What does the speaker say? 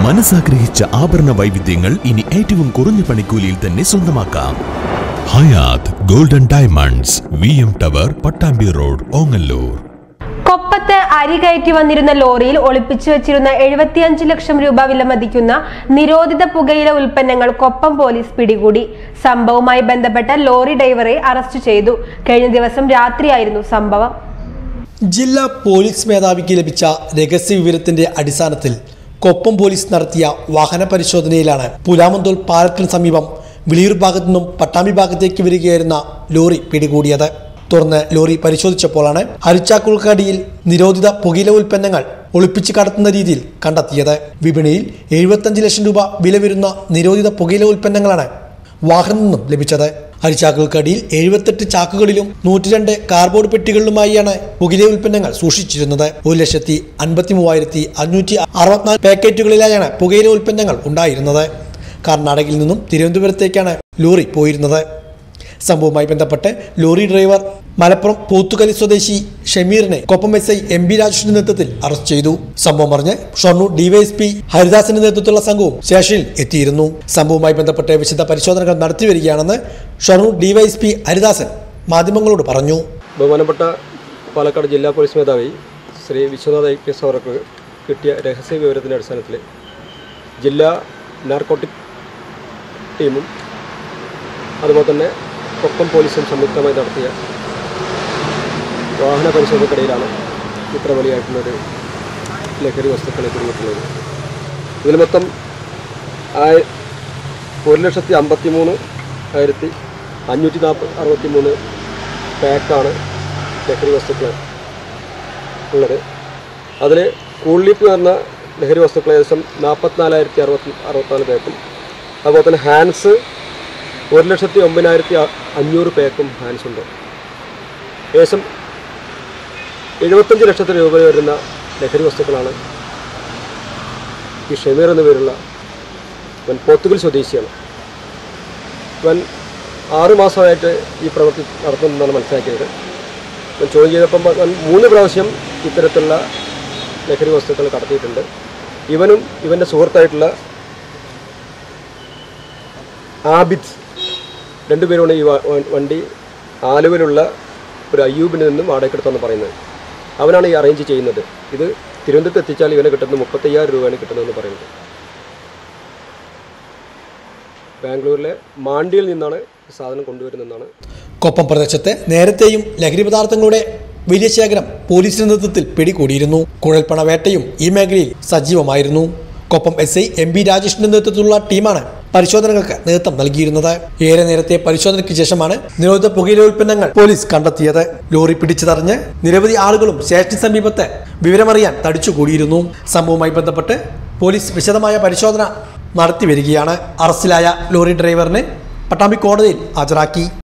മനസ്സാഗ്രഹിച്ച ആഭരണ വൈവിധ്യങ്ങൾ ഇനി ഏറ്റവും കുറഞ്ഞ പണിക്കൂലിയിൽ തന്നെ സ്വന്തമാക്കാം Hayat golden diamonds V M tower Pattambi road Ongallur കൊപ്പത്ത് അരി കയറ്റി വന്നിരുന്ന ലോറിയിൽ ഒളിപ്പിച്ചു വെച്ചിരുന്ന എഴുപത്തിയഞ്ച് ലക്ഷം രൂപ വിലമതിക്കുന്ന നിരോധിത പുകയില ഉൽപ്പന്നങ്ങൾ കൊപ്പം പോലീസ് പിടികൂടി സംഭവവുമായി ബന്ധപ്പെട്ട ലോറി ഡ്രൈവറെ അറസ്റ്റ് ചെയ്തു കഴിഞ്ഞ ദിവസം രാത്രിയായിരുന്നു സംഭവം ജില്ലാ പോലീസ് മേധാവിക്ക് ലഭിച്ച രഹസ്യ വിവരത്തിന്റെ അടിസ്ഥാനത്തിൽ കൊപ്പം പോലീസ് നടത്തിയ വാഹന പരിശോധനയിലാണ് പുലാമന്തോൾ പാലത്തിന് സമീപം വിളിയൂർ ഭാഗത്തു നിന്നും പട്ടാമ്പി ഭാഗത്തേക്ക് വരികയായിരുന്ന ലോറി പിടികൂടിയത് തുടർന്ന് ലോറി പരിശോധിച്ചപ്പോഴാണ് അരിച്ചാക്കുൾക്കടിയിൽ നിരോധിത പുകയില ഉൽപ്പന്നങ്ങൾ ഒളിപ്പിച്ച് കടത്തുന്ന രീതിയിൽ കണ്ടെത്തിയത് വിപണിയിൽ എഴുപത്തഞ്ച് ലക്ഷം രൂപ വില വരുന്ന നിരോധിത പുകയില ഉൽപ്പന്നങ്ങളാണ് വാഹനം നിന്നും ലഭിച്ചത് അരിച്ചാക്കുകൾക്കടിയിൽ എഴുപത്തെട്ട് ചാക്കുകളിലും നൂറ്റിരണ്ട് കാർബോർഡ് പെട്ടികളിലുമായാണ് പുകയില ഉൽപ്പന്നങ്ങൾ സൂക്ഷിച്ചിരുന്നത് ഒരു ലക്ഷത്തി അൻപത്തി മൂവായിരത്തി അഞ്ഞൂറ്റി അറുപത്തിനാല് പാക്കറ്റുകളിലായാണ് പുകയില ഉൽപ്പന്നങ്ങൾ ഉണ്ടായിരുന്നത് കർണാടകയിൽ നിന്നും തിരുവനന്തപുരത്തേക്കാണ് ലോറി പോയിരുന്നത് സംഭവവുമായി ബന്ധപ്പെട്ട് ലോറി ഡ്രൈവർ മലപ്പുറം പോത്തുകലി സ്വദേശി ഷമീറിനെ Koppam S I M B രാജേഷിന്റെ നേതൃത്വത്തിൽ അറസ്റ്റ് ചെയ്തു സംഭവം പറഞ്ഞ് ഷൊർണൂർ ഡിവൈഎസ്പി ഹരിദാസിന്റെ നേതൃത്വത്തിലുള്ള സംഘവും സ്റ്റേഷനിൽ എത്തിയിരുന്നു സംഭവവുമായി ബന്ധപ്പെട്ട് വിശദ പരിശോധനകൾ നടത്തിവരികയാണെന്ന് ഷൊർണൂർ ഡിവൈഎസ്പി ഹരിദാസൻ മാധ്യമങ്ങളോട് പറഞ്ഞു ബഹുമാനപ്പെട്ട പാലക്കാട് ജില്ലാ പോലീസ് മേധാവി Shri Vishwanath I P S അവർക്ക് കിട്ടിയ രഹസ്യ വിവരത്തിൻ്റെ അടിസ്ഥാനത്തിൽ ജില്ലാ നാർക്കോട്ടിക് ടീമും അതുപോലെ തന്നെ കൊപ്പം പോലീസും സംയുക്തമായി നടത്തിയ വാഹന പരിശോധനക്കിടയിലാണ് ഇത്ര വലിയായിട്ടുള്ളൊരു ലഹരി വസ്തുക്കളെ പിടികിട്ടുന്നത് ഇതിൽ മൊത്തം ആയ ഒരു ലക്ഷത്തി അമ്പത്തി മൂന്ന് ആയിരത്തി അഞ്ഞൂറ്റി നാൽപ്പത് അറുപത്തി മൂന്ന് പാക്കാണ് ലഹരി വസ്തുക്കൾ ഉള്ളത് അതിൽ കൂളിപ്പ് പറഞ്ഞ ലഹരി വസ്തുക്കൾ ഏകദേശം നാൽപ്പത്തിനാലായിരത്തി അറുപത്തി അറുപത്തിനാല് പാക്കും അതുപോലെ തന്നെ ഹാൻസ് ഒരു ലക്ഷത്തി ഒമ്പതിനായിരത്തി അ- അഞ്ഞൂറ് പാക്കും ഹാൻസ് ഉണ്ട് ഏകദേശം എഴുപത്തഞ്ച് ലക്ഷത്തിന് രൂപ വരുന്ന ലഹരി വസ്തുക്കളാണ് ഈ ഷമീർ എന്ന പേരുള്ള ഇവൻ പോത്തുകൽ സ്വദേശിയാണ് ഇവൻ ആറ് മാസമായിട്ട് ഈ പ്രവൃത്തി നടത്തുന്നതാണ് മനസ്സിലാക്കിയത് ഞാൻ ചോദ്യം ചെയ്തപ്പം അവൻ മൂന്ന് പ്രാവശ്യം ഇത്തരത്തിലുള്ള ലഹരി വസ്തുക്കൾ കടത്തിയിട്ടുണ്ട് ഇവനും ഇവൻ്റെ സുഹൃത്തായിട്ടുള്ള ആബിദ് രണ്ടുപേരുമാണ് ഈ വ- വ- വണ്ടി ആലുവയിലുള്ള ഒരു അയ്യൂബിൽ നിന്നും വാടകയ്ക്കെടുത്തെന്ന് പറയുന്നത് അവനാണ് ഈ അറേഞ്ച് ചെയ്യുന്നത് ഇത് തിരുവനന്തപുരത്ത് എത്തിച്ചാൽ ഇവന് കിട്ടുന്നത് മുപ്പത്തയ്യായിരം രൂപയാണ് കിട്ടുന്നതെന്ന് പറയുന്നത് ബാംഗ്ലൂരിലെ മാണ്ടിയിൽ നിന്നാണ് ഈ സാധനം കൊണ്ടുവരുന്നതെന്നാണ് കൊപ്പം പ്രദേശത്ത് നേരത്തെയും ലഹരി പദാർത്ഥങ്ങളുടെ വലിയ ശേഖരം പോലീസിന്റെ നേതൃത്വത്തിൽ പിടികൂടിയിരുന്നു കുഴൽപ്പണ വേട്ടയും ഈ മേഖലയിൽ സജീവമായിരുന്നു Koppam S I M B രാജേഷിന്റെ നേതൃത്വത്തിലുള്ള ടീമാണ് പരിശോധനകൾക്ക് നേതൃത്വം നൽകിയിരുന്നത് ഏറെ നേരത്തെ പരിശോധനയ്ക്ക് ശേഷമാണ് നിരോധിത പുകയില ഉൽപ്പന്നങ്ങൾ പോലീസ് കണ്ടെത്തിയത് ലോറി പിടിച്ചു തടഞ്ഞ് നിരവധി ആളുകളും സ്റ്റേഷന് സമീപത്ത് വിവരമറിയാൻ തടിച്ചുകൂടിയിരുന്നു സംഭവവുമായി ബന്ധപ്പെട്ട് പോലീസ് വിശദമായ പരിശോധന നടത്തി വരികയാണ് അറസ്റ്റിലായ ലോറി ഡ്രൈവറിനെ പട്ടാമ്പി കോടതിയിൽ ഹാജരാക്കി